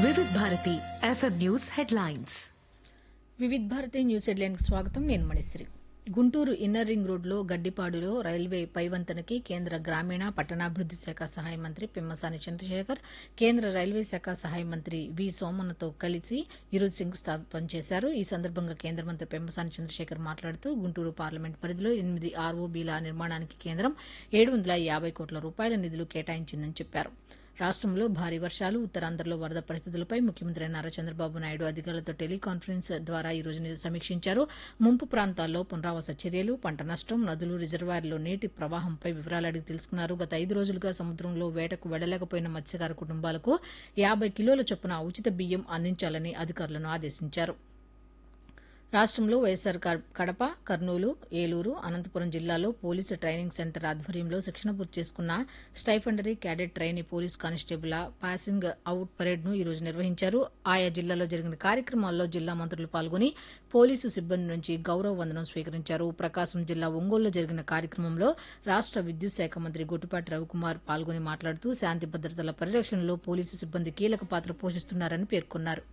Vividh Bharati FM news headlines Vividh Bharati news హెడ్లైన్కి స్వాగతం నేను మణిశ్రీ గుంటూరు ఇన్నర్ రింగ్ రోడ్లో గడ్డిపాడులో రైల్వే పైవంతనకి కేంద్ర గ్రామీణ పట్టణాభివృద్ది శాఖ సహాయ మంత్రి పెమ్మసాని చంద్రశేఖర్ కేంద్ర రైల్వే శాఖ సహాయ మంత్రి వి సోమన్నతో కలిసి ఈరోజు శంకుస్థాపన చేశారు ఈ సందర్భంగా కేంద్ర మంత్రి పెమ్మసాని చంద్రశేఖర్ మాట్లాడుతూ గుంటూరు పార్లమెంట్ పరిధిలో ఎనిమిది ఆర్ఓబీల నిర్మాణానికి కేంద్రం ఏడు వందల యాభై కోట్ల రూపాయల నిధులు కేటాయించిందని చెప్పారు రాష్ట్రంలో భారీ వర్షాలు ఉత్తరాంధ్రలో వరద పరిస్థితులపై ముఖ్యమంత్రి నారా చంద్రబాబు నాయుడు అధికారులతో టెలికాన్ఫరెన్స్ ద్వారా ఈ రోజు సమీక్షించారు ముంపు ప్రాంతాల్లో పునరావాస చర్యలు పంట నష్టం నదులు రిజర్వాయర్లో నీటి ప్రవాహంపై వివరాలు అడిగి తెలుసుకున్నారు గత ఐదు రోజులుగా సముద్రంలో వేటకు వెళ్లలేకపోయిన మత్స్యకార కుటుంబాలకు యాభై కిలోల చొప్పున ఉచిత బియ్యం అందించాలని అధికారులను ఆదేశించారు రాష్ట్రంలో వైఎస్సార్ కర్- కడప కర్నూలు ఏలూరు అనంతపురం జిల్లాలో పోలీసు ట్రైనింగ్ సెంటర్ ఆధ్వర్యంలో శిక్షణ పూర్తి చేసుకున్న stipendiary cadet trainee police constable passing out parade ను ఈ రోజు నిర్వహించారు ఆయా జిల్లాలో జరిగిన కార్యక్రమాల్లో జిల్లా మంత్రులు పాల్గొని పోలీసు సిబ్బంది నుంచి గౌరవ వందనం స్వీకరించారు ప్రకాశం జిల్లా ఒంగోలులో జరిగిన కార్యక్రమంలో రాష్ట్ర విద్యుత్ శాఖ మంత్రి గొట్టిపాటి రవికుమార్ పాల్గొని మాట్లాడుతూ శాంతి భద్రతల పరిరక్షణలో పోలీసు సిబ్బంది కీలక పాత్ర పోషిస్తున్నారని పేర్కొన్నారు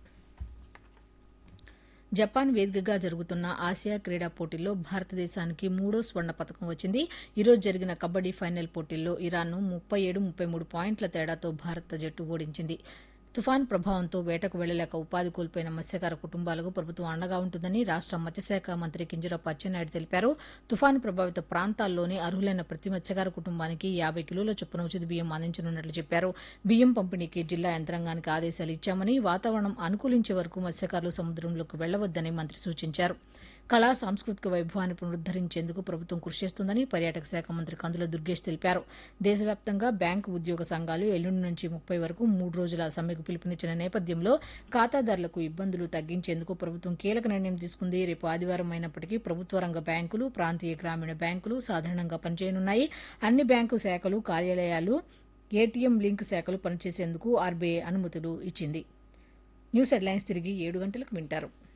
జపాన్ వేదికగా జరుగుతున్న ఆసియా క్రీడా పోటీల్లో భారతదేశానికి మూడో స్వర్ణ పథకం వచ్చింది ఈ రోజు జరిగిన కబడ్డీ ఫైనల్ పోటీల్లో ఇరాన్ను ముప్పై ఏడు ముప్పై మూడు పాయింట్ల తేడాతో భారత జట్టు ఓడించింది తుఫాన్ ప్రభావంతో వేటకు వెళ్లలేక ఉపాధి కోల్పోయిన మత్స్యకార కుటుంబాలకు ప్రభుత్వం అండగా ఉంటుందని రాష్ట మత్స్యశాఖ మంత్రి కింజరాపు అచ్చెన్నాయుడు తెలిపారు తుఫాను ప్రభావిత ప్రాంతాల్లోని అర్హులైన ప్రతి మత్స్యకార కుటుంబానికి యాభై కిలోల చొప్పున ఉచిత బియ్యం అందించనున్నట్లు చెప్పారు బియ్యం పంపిణీకి జిల్లా యంత్రాంగానికి ఆదేశాలు ఇచ్చామని వాతావరణం అనుకూలించే వరకు మత్స్యకారులు సముద్రంలోకి వెళ్లవద్దని మంత్రి సూచించారు కళా సాంస్కృతిక వైభవాన్ని పునరుద్దరించేందుకు ప్రభుత్వం కృషి చేస్తుందని పర్యాటక శాఖ మంత్రి కందుల దుర్గేష్ తెలిపారు దేశవ్యాప్తంగా బ్యాంకు ఉద్యోగ సంఘాలు ఎల్లుండి నుంచి ముప్పై వరకు మూడు రోజుల సమ్మెకు పిలుపునిచ్చిన నేపథ్యంలో ఖాతాదారులకు ఇబ్బందులు తగ్గించేందుకు ప్రభుత్వం కీలక నిర్ణయం తీసుకుంది రేపు ఆదివారం అయినప్పటికీ ప్రభుత్వ రంగ బ్యాంకులు ప్రాంతీయ గ్రామీణ బ్యాంకులు సాధారణంగా పనిచేయనున్నాయి అన్ని బ్యాంకు శాఖలు కార్యాలయాలు ఏటీఎం లింక్ శాఖలు పనిచేసేందుకు ఆర్బీఐ అనుమతులు ఇచ్చింది న్యూస్ హెడ్లైన్స్ తిరిగి ఏడు గంటలకు వింటారు